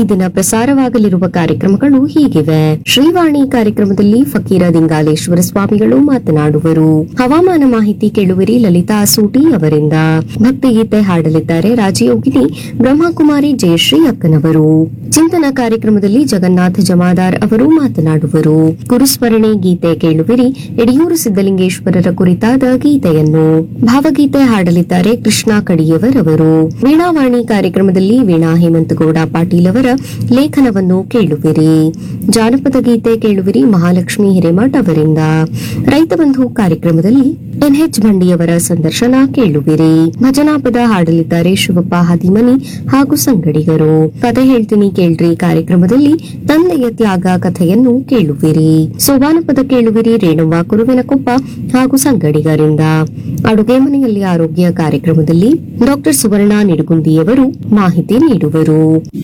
ಈ ದಿನ ಪ್ರಸಾರವಾಗಲಿರುವ ಕಾರ್ಯಕ್ರಮಗಳು ಹೀಗಿವೆ ಶ್ರೀವಾಣಿ ಕಾರ್ಯಕ್ರಮದಲ್ಲಿ ಫಕೀರ ದಿಂಗಾಲೇಶ್ವರ ಸ್ವಾಮಿಗಳು ಮಾತನಾಡುವರು ಹವಾಮಾನ ಮಾಹಿತಿ ಕೇಳುವಿರಿ ಲಲಿತಾ ಸೂಟಿ ಅವರಿಂದ ಭಕ್ತಿಗೀತೆ ಹಾಡಲಿದ್ದಾರೆ ರಾಜಯೋಗಿನಿ ಬ್ರಹ್ಮಕುಮಾರಿ ಜಯಶ್ರೀ ಅಕ್ಕನವರು ಚಿಂತನ ಕಾರ್ಯಕ್ರಮದಲ್ಲಿ ಜಗನ್ನಾಥ ಜಮಾದಾರ್ ಅವರು ಮಾತನಾಡುವರು ಗುರುಸ್ಮರಣೆ ಗೀತೆ ಕೇಳುವಿರಿ ಯಡಿಯೂರು ಸಿದ್ದಲಿಂಗೇಶ್ವರರ ಕುರಿತಾದ ಗೀತೆಯನ್ನು ಭಾವಗೀತೆ ಹಾಡಲಿದ್ದಾರೆ ಕೃಷ್ಣ ಕಡಿಯವರ್ ಅವರು ವೀಣಾವಾಣಿ ಕಾರ್ಯಕ್ರಮದಲ್ಲಿ ವೀಣಾ ಹೇಮಂತಗೌಡ ಪಾಟೀಲ್ ಅವರ ಲೇಖನವನ್ನು ಕೇಳುವಿರಿ ಜಾನಪದ ಗೀತೆ ಕೇಳುವಿರಿ ಮಹಾಲಕ್ಷ್ಮಿ ಹಿರೇಮಠ್ ಅವರಿಂದ ರೈತ ಬಂಧು ಕಾರ್ಯಕ್ರಮದಲ್ಲಿ ಎನ್ಎಚ್ ಬಂಡಿಯವರ ಸಂದರ್ಶನ ಕೇಳುವಿರಿ ಭಜನಾ ಪದ ಹಾಡಲಿದ್ದಾರೆ ಶಿವಪ್ಪ ಹದಿಮನಿ ಹಾಗೂ ಸಂಗಡಿಗರು ಕಥೆ ಹೇಳ್ತೀನಿ ಕೇಳ್ರಿ ಕಾರ್ಯಕ್ರಮದಲ್ಲಿ ತಂದೆಯ ತ್ಯಾಗ ಕಥೆಯನ್ನು ಕೇಳುವಿರಿ ಸೋಬಾನ ಪದ ಕೇಳುವಿರಿ ರೇಣುವ ಕುರುವಿನಕೊಪ್ಪ ಹಾಗೂ ಸಂಗಡಿಗರಿಂದ ಅಡುಗೆ ಮನೆಯಲ್ಲಿ ಆರೋಗ್ಯ ಕಾರ್ಯಕ್ರಮದಲ್ಲಿ ಡಾಕ್ಟರ್ ಸುವರ್ಣ ನಿಡುಗುಂದಿಯವರು ಮಾಹಿತಿ ನೀಡುವರು